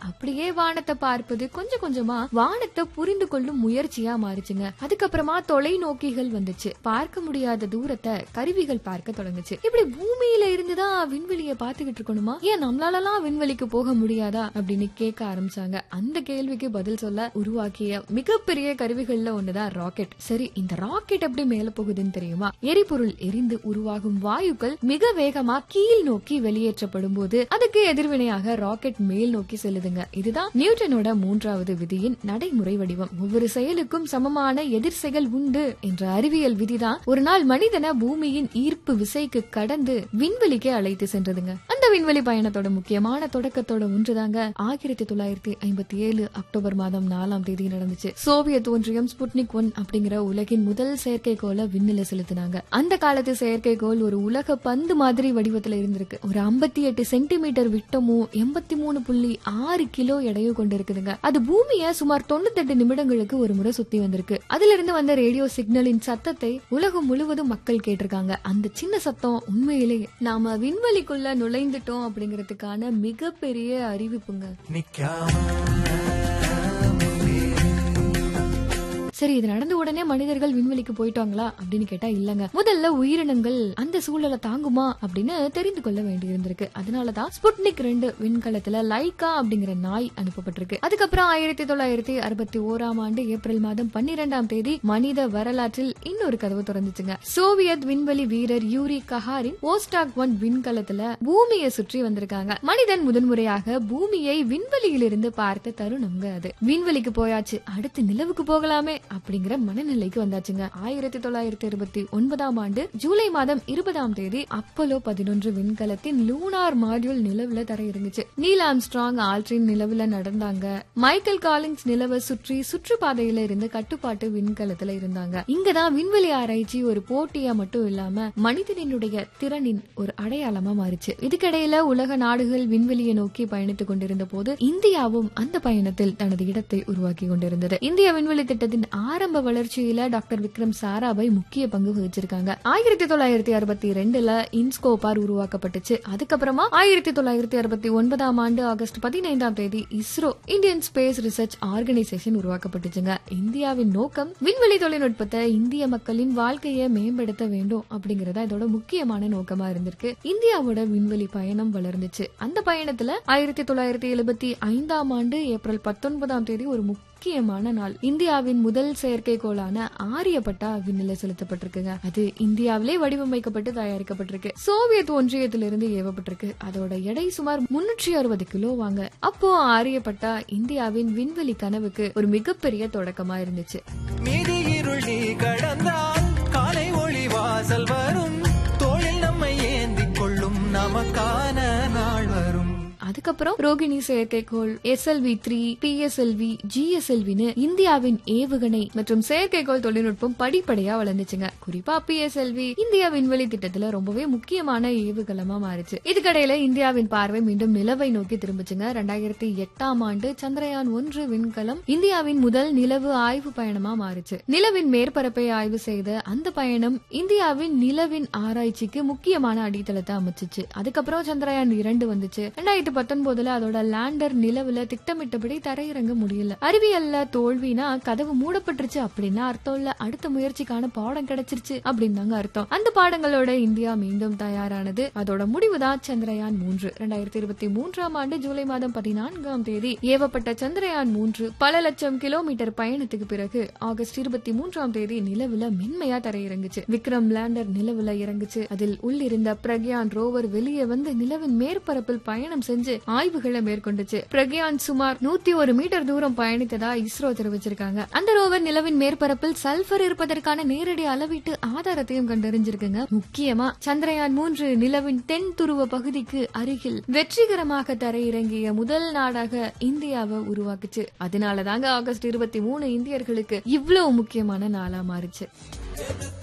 அப்படியே வானத்தை பார்ப்பது கொஞ்சம் கொஞ்சமா வானத்தை புரிந்து கொள்ளும் முயற்சியா மாறுச்சுங்க அதுக்கப்புறமா தொலைநோக்கிகள் வந்துச்சு பார்க்க முடியாத தூரத்தை கருவிகள் பார்க்க தொடங்குச்சு இப்படி பூமியில இருந்துதான் விண்வெளியை பார்த்துக்கிட்டு இருக்கணுமா ஏன் நம்மளாலலாம் விண்வெளிக்கு போக முடியாதா அப்படின்னு கேட்க ஆரம்பிச்சாங்க அந்த கேள்விக்கு பதில் சொல்ல உருவாக்கிய மிகப்பெரிய கருவிகள்ல ஒண்ணுதான் ராக்கெட் சரி இந்த ராக்கெட் எப்படி மேல போகுதுன்னு தெரியுமா எரிபொருள் எரிந்து உருவாகும் வாயுக்கள் மிக வேகமா கீழ் நோக்கி வெளியேற்றப்படும் போது அதுக்கு எதிர்வினையாக ராக்கெட் மேல் நோக்கி செல்லுதுங்க இதுதான் நியூட்டனோட மூன்றாவது விதியின் நடைமுறை வடிவம் ஒவ்வொரு செயலுக்கும் சமமான எதிர் செயல் உண்டு என்ற அறிவியல் விதிதான் ஒரு நாள் மனிதனை பூமியின் ஈர்ப்பு விசைக்கு கடந்து விண்வெளிக்கே அழைத்து சென்றதுங்க அந்த விண்வெளி பயணத்தோட முக்கியமான தொடக்கத்தோட ஒன்றுதாங்க ஆயிரத்தி தொள்ளாயிரத்தி ஐம்பத்தி ஏழு அக்டோபர் மாதம் நாலாம் தேதி நடந்துச்சு சோவியத் ஒன்றியம் ஸ்புட்னிக் ஒன் அப்படிங்கிற உலகின் முதல் செயற்கைக்கோளை விண்ணில செலுத்தினாங்க அந்த காலத்து செயற்கைக்கோள் ஒரு உலக பந்து மாதிரி வடிவத்துல இருந்திருக்கு ஒரு ஐம்பத்தி எட்டு சென்டிமீட்டர் விட்டமும் எண்பத்தி மூணு புள்ளி ஆறு கிலோ எடையும் கொண்டு இருக்குதுங்க அது பூமியை சுமார் தொண்ணூத்தெட்டு நிமிடங்களுக்கு ஒரு முறை சுத்தி வந்திருக்கு அதுல இருந்து வந்த ரேடியோ சிக்னலின் சத்தத்தை உலகம் முழுவதும் மக்கள் கேட்டிருக்காங்க அந்த சின்ன சத்தம் உண்மையிலேயே நாம விண்வெளிக்குள்ள நுழைந்துட்டோம் அப்படிங்கறதுக்கான மிகப்பெரிய அறிவிப்புங்க சரி இது நடந்த உடனே மனிதர்கள் விண்வெளிக்கு போயிட்டாங்களா அப்படின்னு கேட்டா இல்லங்க முதல்ல உயிரினங்கள் அந்த சூழலை தாங்குமா அப்படின்னு தெரிந்து கொள்ள வேண்டி இருந்திருக்கு அதனாலதான் ஸ்புட்னிக் ரெண்டு விண்கலத்துல லைகா அப்படிங்கிற நாய் அனுப்பப்பட்டிருக்கு அதுக்கப்புறம் ஆயிரத்தி தொள்ளாயிரத்தி அறுபத்தி ஓராம் ஆண்டு ஏப்ரல் மாதம் பன்னிரெண்டாம் தேதி மனித வரலாற்றில் இன்னொரு கதவு திறந்துச்சுங்க சோவியத் விண்வெளி வீரர் யூரி கஹாரின் ஓஸ்டாக் ஒன் விண்கலத்துல பூமியை சுற்றி வந்திருக்காங்க மனிதன் முதன்முறையாக பூமியை விண்வெளியிலிருந்து பார்த்த தருணம்ங்க அது விண்வெளிக்கு போயாச்சு அடுத்து நிலவுக்கு போகலாமே அப்படிங்கிற மனநிலைக்கு வந்தாச்சுங்க ஆயிரத்தி தொள்ளாயிரத்தி இருபத்தி ஒன்பதாம் ஆண்டு ஜூலை மாதம் இருபதாம் தேதி அப்போலோ பதினொன்று விண்கலத்தின் லூனார் மாடியூல் நிலவுல தர இருந்துச்சு நீல் ஆம்ஸ்ட்ராங் ஆல்ட்ரின் நிலவுல நடந்தாங்க மைக்கேல் காலிங்ஸ் நிலவை சுற்றி சுற்றுப்பாதையில இருந்து கட்டுப்பாட்டு விண்கலத்துல இருந்தாங்க இங்கதான் விண்வெளி ஆராய்ச்சி ஒரு போட்டியா மட்டும் இல்லாம மனிதனினுடைய திறனின் ஒரு அடையாளமா மாறிச்சு இதுக்கிடையில உலக நாடுகள் விண்வெளியை நோக்கி பயணித்துக் கொண்டிருந்த போது இந்தியாவும் அந்த பயணத்தில் தனது இடத்தை உருவாக்கி கொண்டிருந்தது இந்திய விண்வெளி திட்டத்தின் ஆரம்ப வளர்ச்சியில டாக்டர் விக்ரம் சாராபாய் முக்கிய பங்கு வகிச்சிருக்காங்க ஆயிரத்தி தொள்ளாயிரத்தி அறுபத்தி ரெண்டுல இன்ஸ்கோபார் உருவாக்கப்பட்டுச்சு அதுக்கப்புறமா ஆயிரத்தி தொள்ளாயிரத்தி அறுபத்தி ஒன்பதாம் ஆண்டு ஆகஸ்ட் பதினைந்தாம் தேதி ISRO Indian space research organisation உருவாக்கப்பட்டுச்சுங்க இந்தியாவின் நோக்கம் விண்வெளி தொழில்நுட்பத்தை இந்திய மக்களின் வாழ்க்கையை மேம்படுத்த வேண்டும் அப்படிங்கறத இதோட முக்கியமான நோக்கமா இருந்திருக்கு இந்தியாவோட விண்வெளி பயணம் வளர்ந்துச்சு அந்த பயணத்துல ஆயிரத்தி தொள்ளாயிரத்தி எழுபத்தி ஐந்தாம் ஆண்டு ஏப்ரல் பத்தொன்பதாம் தேதி ஒரு முக்கியமான நாள் இந்தியாவின் முதல் செயற்கைக்கோளான ஆரியப்பட்டா விண்ணில செலுத்தப்பட்டிருக்குங்க அது இந்தியாவிலே வடிவமைக்கப்பட்டு தயாரிக்கப்பட்டிருக்கு சோவியத் ஒன்றியத்திலிருந்து ஏவப்பட்டிருக்கு அதோட எடை சுமார் முன்னூற்றி அறுபது கிலோ வாங்க அப்போ ஆரியப்பட்டா இந்தியாவின் விண்வெளி கனவுக்கு ஒரு மிகப்பெரிய தொடக்கமா இருந்துச்சு மீதி இருள் நீ கடந்தால் காலை ஒளி வாசல் வரும் தோளில் நம்மை ஏந்திக் கொள்ளும் நமக்கான நாள் வரும் அதுக்கப்புறம் ரோகிணி செயற்கைக்கோள் எஸ்எல்வி த்ரீ பிஎஸ்எல்வி ஜிஎஸ்எல்வின்னு இந்தியாவின் ஏவுகணை மற்றும் செயற்கைக்கோள் தொழில்நுட்பம் படிப்படியா வளர்ந்துச்சுங்க குறிப்பா பிஎஸ்எல்வி இந்தியா விண்வெளி திட்டத்துல ரொம்பவே முக்கியமான ஏவுகலமா மாறுச்சு இதுக்கடையில இந்தியாவின் பார்வை மீண்டும் நிலவை நோக்கி திரும்பிச்சுங்க ரெண்டாயிரத்தி எட்டாம் ஆண்டு சந்திரயான் ஒன்று விண்கலம் இந்தியாவின் முதல் நிலவு ஆய்வு பயணமா மாறுச்சு நிலவின் மேற்பரப்பை ஆய்வு செய்த அந்த பயணம் இந்தியாவின் நிலவின் ஆராய்ச்சிக்கு முக்கியமான அடித்தளத்தை அமைச்சுச்சு அதுக்கப்புறம் சந்திரயான் இரண்டு வந்துச்சு ரெண்டாயிரத்தி பத்தொன்பதுல அதோட லேண்டர் நிலவுல திட்டமிட்டபடி தரையிறங்க முடியல அறிவியல்ல தோல்வினா கதவு மூடப்பட்டுருச்சு அப்படின்னா அர்த்தம் இல்ல அடுத்த முயற்சிக்கான பாடம் கிடைச்சிருச்சு அப்படின்னு தாங்க அர்த்தம் அந்த பாடங்களோட இந்தியா மீண்டும் தயாரானது அதோட முடிவுதான் சந்திரயான் மூன்று ரெண்டாயிரத்தி இருபத்தி மூன்றாம் ஆண்டு ஜூலை மாதம் பதினான்காம் தேதி ஏவப்பட்ட சந்திரயான் மூன்று பல லட்சம் கிலோமீட்டர் பயணத்துக்கு பிறகு ஆகஸ்ட் இருபத்தி மூன்றாம் தேதி நிலவுல மென்மையா தரையிறங்குச்சு விக்ரம் லேண்டர் நிலவுல இறங்குச்சு அதில் உள்ளிருந்த பிரக்யான் ரோவர் வெளியே வந்து நிலவின் மேற்பரப்பில் பயணம் செஞ்சு ஆய்வுகளை மேற்கொண்டுச்சு பிரக்யான் சுமார் நூத்தி ஒரு மீட்டர் தூரம் பயணித்ததா இஸ்ரோ தெரிவிச்சிருக்காங்க அந்த ரோவர் நிலவின் மேற்பரப்பில் சல்பர் இருப்பதற்கான நேரடி அளவீட்டு ஆதாரத்தையும் கண்டறிஞ்சிருக்குங்க முக்கியமா சந்திரயான் மூன்று நிலவின் தென் துருவ பகுதிக்கு அருகில் வெற்றிகரமாக தரையிறங்கிய முதல் நாடாக இந்தியாவை உருவாக்குச்சு அதனாலதாங்க ஆகஸ்ட் இருபத்தி மூணு இந்தியர்களுக்கு இவ்வளவு முக்கியமான நாளா மாறுச்சு